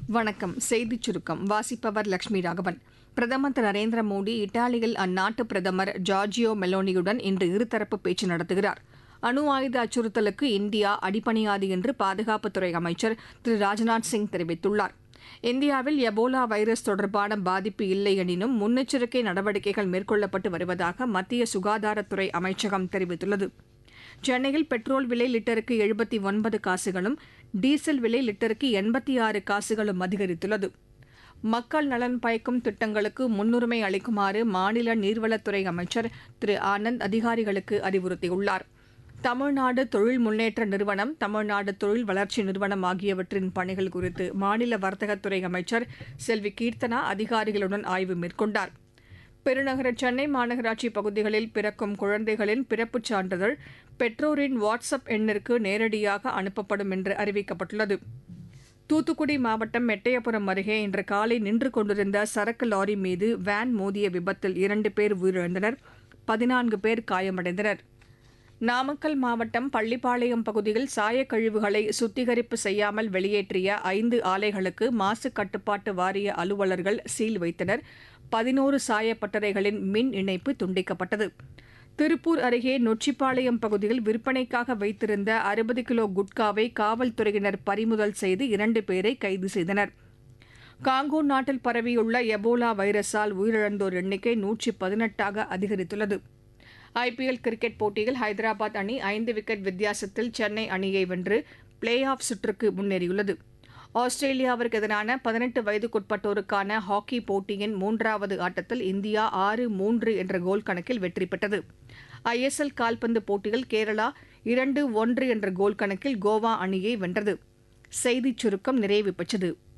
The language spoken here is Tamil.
வணக்கம் செய்திச் சுருக்கம் வாசிப்பவர் லட்சுமி ராகவன் பிரதமர் திரு நரேந்திர மோடி இத்தாலியில் அந்நாட்டு பிரதமர் ஜார்ஜியோ மெலோனியுடன் இன்று இருதரப்பு பேச்சு நடத்துகிறார் அணு ஆயுத அச்சுறுத்தலுக்கு இந்தியா அடிபணியாது என்று பாதுகாப்புத்துறை அமைச்சர் திரு ராஜ்நாத் சிங் தெரிவித்துள்ளார் இந்தியாவில் எபோலா வைரஸ் தொடர்பான பாதிப்பு இல்லை எனினும் முன்னெச்சரிக்கை நடவடிக்கைகள் மேற்கொள்ளப்பட்டு வருவதாக மத்திய சுகாதாரத்துறை அமைச்சகம் தெரிவித்துள்ளது சென்னையில் பெட்ரோல் விலை லிட்டருக்கு எழுபத்தி ஒன்பது காசுகளும் டீசல் விலை லிட்டருக்கு எண்பத்தி ஆறு காசுகளும் அதிகரித்துள்ளது மக்கள் நலன் பயக்கும் திட்டங்களுக்கு முன்னுரிமை அளிக்குமாறு மாநில நீர்வளத்துறை அமைச்சர் திரு ஆனந்த் அதிகாரிகளுக்கு அறிவுறுத்தியுள்ளார் தமிழ்நாடு தொழில் முன்னேற்ற நிறுவனம் தமிழ்நாடு தொழில் வளர்ச்சி நிறுவனம் ஆகியவற்றின் பணிகள் குறித்து மாநில வர்த்தகத்துறை அமைச்சர் செல்வி கீர்த்தனா அதிகாரிகளுடன் ஆய்வு மேற்கொண்டார் பெருநகர சென்னை மாநகராட்சி பகுதிகளில் பிறக்கும் குழந்தைகளின் பிறப்புச் சான்றிதழ் பெற்றோரின் வாட்ஸ்அப் எண்ணிற்கு நேரடியாக அனுப்பப்படும் என்று அறிவிக்கப்பட்டுள்ளது தூத்துக்குடி மாவட்டம் எட்டயபுரம் அருகே இன்று காலை நின்று கொண்டிருந்த சரக்கு லாரி மீது வேன் மோதிய விபத்தில் இரண்டு பேர் உயிரிழந்தனர் பதினான்கு பேர் காயமடைந்தனர் நாமக்கல் மாவட்டம் பள்ளிப்பாளையம் பகுதியில் சாயக்கழிவுகளை சுத்திகரிப்பு செய்யாமல் வெளியேற்றிய ஐந்து ஆலைகளுக்கு மாசு கட்டுப்பாட்டு வாரிய அலுவலர்கள் சீல் வைத்தனர் பதினோரு சாயப்பட்டறைகளின் மின் இணைப்பு துண்டிக்கப்பட்டது திருப்பூர் அருகே நொச்சிப்பாளையம் பகுதியில் விற்பனைக்காக வைத்திருந்த அறுபது கிலோ குட்காவை காவல்துறையினர் பறிமுதல் செய்து இரண்டு பேரை கைது செய்தனர் காங்கோ நாட்டில் பரவியுள்ள எபோலா வைரஸால் உயிரிழந்தோர் எண்ணிக்கை நூற்றி பதினெட்டாக அதிகரித்துள்ளது ஐபிஎல் கிரிக்கெட் போட்டியில் ஹைதராபாத் அணி ஐந்து விக்கெட் வித்தியாசத்தில் சென்னை அணியை வென்று பிளே ஆஃப் சுற்றுக்கு முன்னேறியுள்ளது ஆஸ்திரேலியாவிற்கு எதிரான பதினெட்டு வயதுக்குட்பட்டோருக்கான ஹாக்கி போட்டியின் மூன்றாவது ஆட்டத்தில் இந்தியா ஆறு மூன்று என்ற கோல் கணக்கில் வெற்றி பெற்றது ஐஎஸ்எல் கால்பந்து போட்டியில் கேரளா இரண்டு ஒன்று என்ற கோல் கணக்கில் கோவா அணியை வென்றது செய்திச் சுருக்கம் நிறைவு பெற்றது